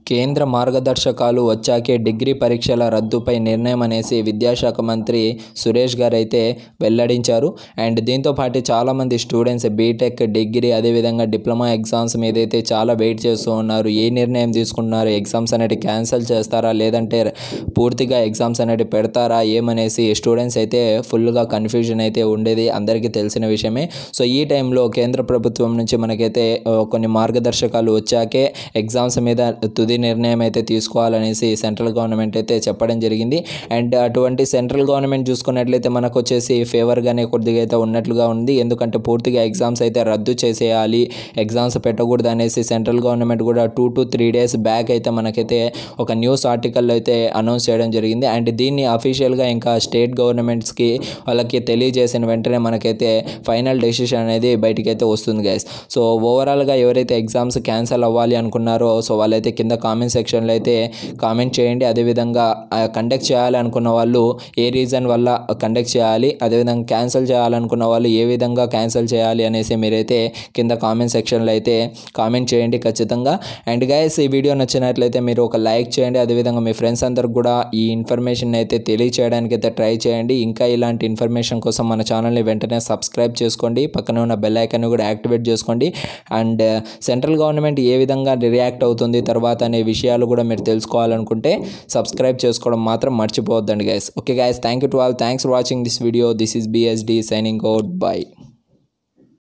కేంద్ర మార్గదర్శకాలు వచ్చాకే డిగ్రీ పరీక్షల రద్దుపై నిర్ణయం అనేసి విద్యాశాఖ మంత్రి సురేష్ గారు అయితే వెల్లడించారు అండ్ దీంతో పాటు చాలామంది స్టూడెంట్స్ బీటెక్ డిగ్రీ అదేవిధంగా డిప్లొమా ఎగ్జామ్స్ మీద అయితే చాలా వెయిట్ చేస్తూ ఉన్నారు ఏ నిర్ణయం తీసుకున్నారు ఎగ్జామ్స్ అనేవి క్యాన్సిల్ చేస్తారా లేదంటే పూర్తిగా ఎగ్జామ్స్ అనేవి పెడతారా ఏమనేసి స్టూడెంట్స్ అయితే ఫుల్గా కన్ఫ్యూజన్ అయితే ఉండేది అందరికీ తెలిసిన విషయమే సో ఈ టైంలో కేంద్ర ప్రభుత్వం నుంచి మనకైతే ఆ, కొన్ని మార్గదర్శకాలు వచ్చాకే ఎగ్జామ్స్ మీద తుది నిర్ణయం అయితే తీసుకోవాలనేసి సెంట్రల్ గవర్నమెంట్ అయితే చెప్పడం జరిగింది అండ్ అటువంటి సెంట్రల్ గవర్నమెంట్ చూసుకున్నట్లయితే మనకు వచ్చేసి ఫేవర్గానే కొద్దిగా అయితే ఉన్నట్లుగా ఉంది ఎందుకంటే పూర్తిగా ఎగ్జామ్స్ అయితే రద్దు చేసేయాలి ఎగ్జామ్స్ పెట్టకూడదు అనేసి సెంట్రల్ గవర్నమెంట్ కూడా two to three days back అయితే మనకైతే ఒక న్యూస్ ఆర్టికల్ అయితే అనౌన్స్ చేయడం జరిగింది అండ్ దీన్ని అఫీషియల్గా ఇంకా స్టేట్ గవర్నమెంట్స్కి వాళ్ళకి తెలియజేసిన వెంటనే మనకైతే ఫైనల్ డెసిషన్ అనేది బయటికి అయితే వస్తుంది గైస్ సో ఓవరాల్గా ఎవరైతే ఎగ్జామ్స్ క్యాన్సిల్ అవ్వాలి అనుకున్నారో సో వాళ్ళైతే కింద కామెంట్ సెక్షన్లో అయితే కామెంట్ చేయండి అదేవిధంగా కండక్ట్ చేయాలి అనుకున్న వాళ్ళు ఏ రీజన్ వల్ల కండక్ట్ చేయాలి అదేవిధంగా క్యాన్సిల్ చేయాలనుకున్న వాళ్ళు ఏ విధంగా క్యాన్సిల్ చేయాలి అనేసి మీరైతే కింద కామెంట్ సెక్షన్లో అయితే కామెంట్ చేయండి ఖచ్చితంగా అండ్ గైస్ ఈ వీడియో నచ్చినట్లయితే మీరు ఒక లైక్ చేయండి అదేవిధంగా మీ ఫ్రెండ్స్ అందరికి కూడా ఈ ఇన్ఫర్మేషన్ అయితే తెలియచేయడానికి అయితే ట్రై చేయండి ఇంకా ఇలాంటి ఇన్ఫర్మేషన్ కోసం మన ఛానల్ని వెంటనే సబ్స్క్రైబ్ చేసుకోండి పక్కనే ఉన్న బెల్ ఐకాన్ని కూడా యాక్టివేట్ చేసుకోండి అండ్ సెంట్రల్ గవర్నమెంట్ ఏ విధంగా రియాక్ట్ అవుతుంది తర్వాత అనే విషయాలు కూడా మీరు తెలుసుకోవాలనుకుంటే సబ్స్క్రైబ్ చేసుకోవడం మాత్రం మర్చిపోవద్దండి guys okay guys thank you to all thanks for watching this video this is B S D signing out by